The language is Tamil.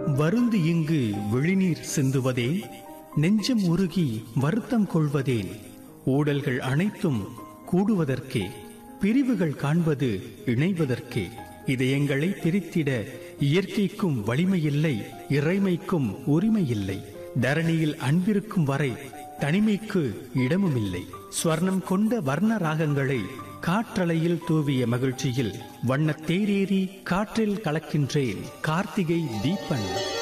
வருந்து இங்கு விழிநீர் சிந்துவதே நெஞ்சம் உருகி வருத்தம் கொள்வதேன் ஊடல்கள் அனைத்தும் கூடுவதற்கே பிரிவுகள் காண்பது இணைவதற்கே இதயங்களை பிரித்திட இயற்கைக்கும் வலிமையில்லை இறைமைக்கும் உரிமையில்லை தரணியில் அன்பிருக்கும் வரை தனிமைக்கு இடமுமில்லை ஸ்வர்ணம் கொண்ட வர்ண ராகங்களை காற்றலையில் தூவிய மகிழ்ச்சியில் வண்ணத் தேரேறி காற்றில் கலக்கின்றேன் கார்த்திகை தீபன்